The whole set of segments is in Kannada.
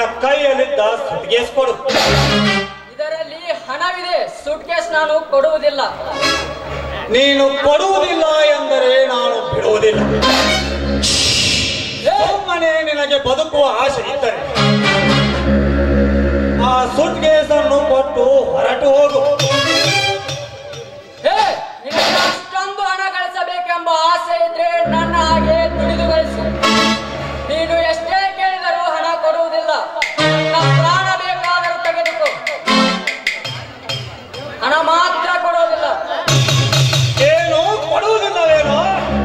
ಕೈಯಲ್ಲಿದ್ದ ಸುಟ್ಕೇಸ್ ಕೊಡು ಇದರಲ್ಲಿ ಹಣವಿದೆ ಸೂಟ್ ಕೇಸ್ ನಾನು ಕೊಡುವುದಿಲ್ಲ ನೀನು ಕೊಡುವುದಿಲ್ಲ ಎಂದರೆ ನಾನು ಬಿಡುವುದಿಲ್ಲ ಸುಮ್ಮನೆ ನಿನಗೆ ಬದುಕುವ ಆಸೆ ಇದ್ದರೆ ಆ ಸುಟ್ ಕೇಸನ್ನು ಕೊಟ್ಟು ಹೊರಟು ಹೋಗು ಹೇ ನಿನಗೆ ಅಷ್ಟೊಂದು ಹಣ ಗಳಿಸಬೇಕೆಂಬ ಆಸೆ ಇದ್ರೆ ನನ್ನ ಹಾಗೆ ದುಡಿದು ಗಳಿಸು ನೀನು ಎಷ್ಟೇ ಕೇಳಿದರೂ ಹಣ ಕೊಡುವುದಿಲ್ಲ ನನ್ನ ಪ್ರಾಣ ಬೇಕಾದರೂ ತೆಗೆದುಕೋ ಹಣ ಮಾತ್ರ ಕೊಡುವುದಿಲ್ಲ ಏನು ಕೊಡುವುದಿಲ್ಲವೇನೋ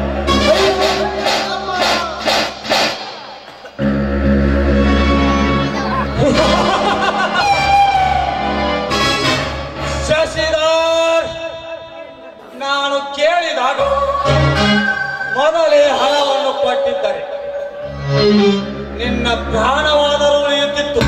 ಶಶಿಧರ್ ನಾನು ಕೇಳಿದಾಗ ಮೊದಲೇ ಹಣವನ್ನು ಕೊಟ್ಟಿದ್ದರೆ ನಿನ್ನ ಪ್ರಾಣವಾದರೂ ಉಳಿಯುತ್ತಿತ್ತು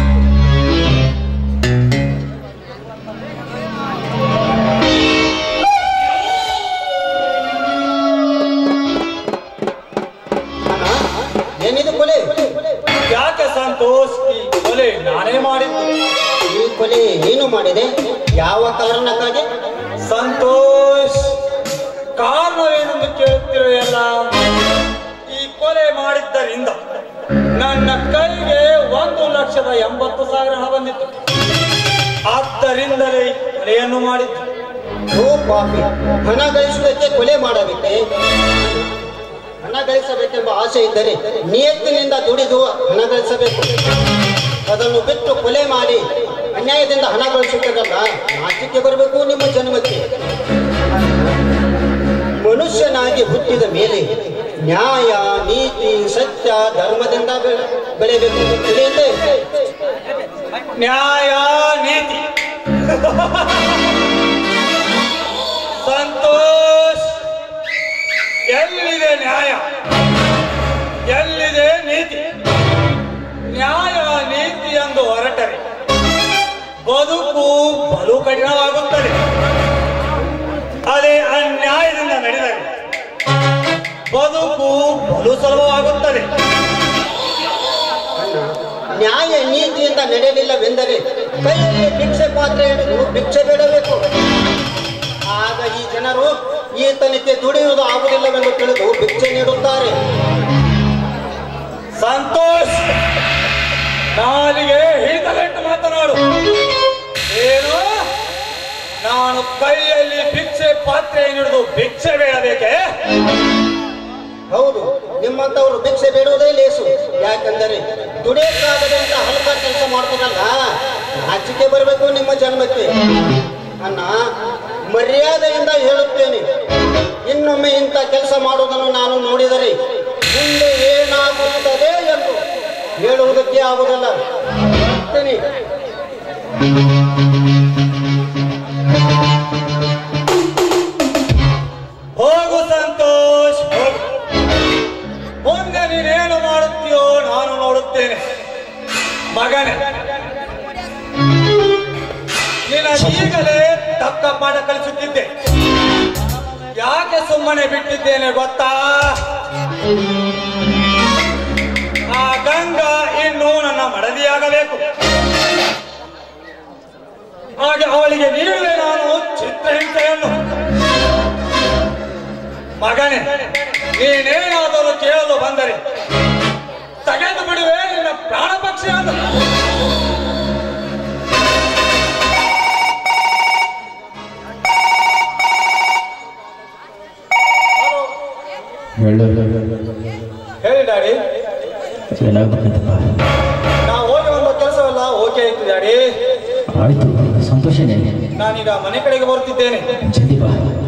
ಏನಿದು ಕೊಲೆ ಯಾಕೆ ಸಂತೋಷ್ ಈ ಕೊಲೆ ನಾನೇ ಮಾಡಿದ್ದು ಈ ಕೊಲೆ ನೀನು ಮಾಡಿದೆ ಯಾವ ಕಾರಣಕ್ಕಾಗಿ ಸಂತೋಷ್ ಕಾರಣವೇನೆಂದು ಕೇಳುತ್ತಿರುವೆಯಲ್ಲ ಈ ಕೊಲೆ ಮಾಡಿದ್ದರಿಂದ ನನ್ನ ಕೈಗೆ ಒಂದು ಲಕ್ಷದ ಎಂಬತ್ತು ಸಾವಿರ ಹಣ ಬಂದಿತ್ತು ಆದ್ದರಿಂದಲೇ ಈ ಕೊಲೆಯನ್ನು ಮಾಡಿದ್ದು ಓ ಪಾಪಿ ಹಣ ಗಳಿಸುವುದಕ್ಕೆ ಕೊಲೆ ಮಾಡಬೇಕೆ ಹಣ ಗಳಿಸಬೇಕೆಂಬ ಆಸೆ ಇದ್ದರೆ ನಿಯತ್ತಿನಿಂದ ದುಡಿದು ಹಣ ಗಳಿಸಬೇಕು ಅದನ್ನು ಬಿಟ್ಟು ಕೊಲೆ ಮಾಡಿ ಅನ್ಯಾಯದಿಂದ ಹಣ ಗಳಿಸುತ್ತದಲ್ಲ ನಾಚಿಕೆ ಬರಬೇಕು ನಿಮ್ಮ ಜನ್ಮಕ್ಕೆ ಮನುಷ್ಯನಾಗಿ ಹುಟ್ಟಿದ ಮೇಲೆ ನ್ಯಾಯ ನೀತಿ ಸತ್ಯ ಧರ್ಮದಿಂದ ಬೆಳೆ- ಬೆಳೆಯಬೇಕು ತಿಳಿಯುತ್ತೆ ನ್ಯಾಯ ನೀತಿ ಸಂತೋಷ್ ಎಲ್ಲಿದೆ ನ್ಯಾಯ ಎಲ್ಲಿದೆ ನೀತಿ ನ್ಯಾಯ ನೀತಿ ಎಂದು ಹೊರಟರೆ ಬದುಕು ಬಲು ಕಠಿಣವಾಗುತ್ತದೆ ಅದೇ ಅನ್ಯಾಯದಿಂದ ನಡೆದರೆ ಬದುಕು ಬಲು ಸುಲಭವಾಗುತ್ತದೆ ನ್ಯಾಯ ನೀತಿಯಿಂದ ನಡೆಯಲಿಲ್ಲವೆಂದರೆ ಕೈಯಲ್ಲಿ ಭಿಕ್ಷೆ ಪಾತ್ರೆ ಹಿಡಿದು ಭಿಕ್ಷೆ ಬೇಡಬೇಕು ಆಗ ಈ ಜನರು ಈತನಿಗೆ ದುಡಿಯುವುದು ಆಗುವುದಿಲ್ಲವೆಂದು ತಿಳಿದು ಭಿಕ್ಷೆ ನೀಡುತ್ತಾರೆ ಸಂತೋಷ್ ನಾಲಿಗೆ ಹಿಡಿತಗಟ್ಟು ಮಾತನಾಡು ಏನು ನಾನು ಕೈಯಲ್ಲಿ ಭಿಕ್ಷೆ ಪಾತ್ರೆ ಹಿಡಿದು ಭಿಕ್ಷೆ ಬೇಡಬೇಕೆ ಹೌದು ನಿಮ್ಮಂತವರು ಭಿಕ್ಷೆ ಬೇಡುವುದೇ ಲೇಸು ಯಾಕಂದರೆ ದುಡಿಯಕ್ಕಾಗದಂತ ಹಲಕ ಕೆಲಸ ಮಾಡ್ತಾರಲ್ಲ ನಾಚಿಕೆ ಬರಬೇಕು ನಿಮ್ಮ ಜನ್ಮಕ್ಕೆ ಅಣ್ಣ ಮರ್ಯಾದೆಯಿಂದ ಹೇಳುತ್ತೇನೆ ಇನ್ನೊಮ್ಮೆ ಇಂಥ ಕೆಲಸ ಮಾಡುವುದನ್ನು ನಾನು ನೋಡಿದರೆ ಮುಂದೆ ಏನಾಗುತ್ತದೆ ಎಂದು ಹೇಳುವುದಕ್ಕೆ ಆಗುವುದಿಲ್ಲ ಬರ್ತೀನಿ. ಹೋಗು ಸಂತೋಷ್ ಹೋಗು ಮುಂದೆ ನೀನೇನು ಮಾಡುತ್ತೀಯೋ ನಾನು ನೋಡುತ್ತೇನೆ ಮಗನೇ ನಿನಗೀಗಲೇ ತಕ್ಕ ಪಾಠ ಕಲಿಸುತ್ತಿದ್ದೆ ಯಾಕೆ ಸುಮ್ಮನೆ ಬಿಟ್ಟಿದ್ದೇನೆ ಗೊತ್ತಾ ಆ ಗಂಗಾ ಇನ್ನೂ ನನ್ನ ಮಡದಿಯಾಗಬೇಕು ಹಾಗೆ ಅವಳಿಗೆ ನೀಡುವೆ ನಾನು ಚಿತ್ರಹಿಂಸೆಯನ್ನು ಮಗನೇ ನೀನೇನಾದರೂ ಕೇಳಲು ಬಂದರೆ ತೆಗೆದು ಬಿಡುವೆ ನಿನ್ನ ಪ್ರಾಣ ಪಕ್ಷಿ ಅಂತ ಹೇಳು ಹೇಳಿ ಡ್ಯಾಡಿ ಏನಾಗ್ಬೇಕಂತಪ್ಪ ನಾವು ಹೋಗಿ ಒಂದು ಕೆಲಸವೆಲ್ಲ ಓಕೆ ಆಯ್ತು ಡ್ಯಾಡಿ ಆಯ್ತು ಸಂತೋಷನೇ ನಾನೀಗ ಮನೆ ಕಡೆಗೆ ಬರುತ್ತಿದ್ದೇನೆ ಜಲ್ದಿ ಬಾ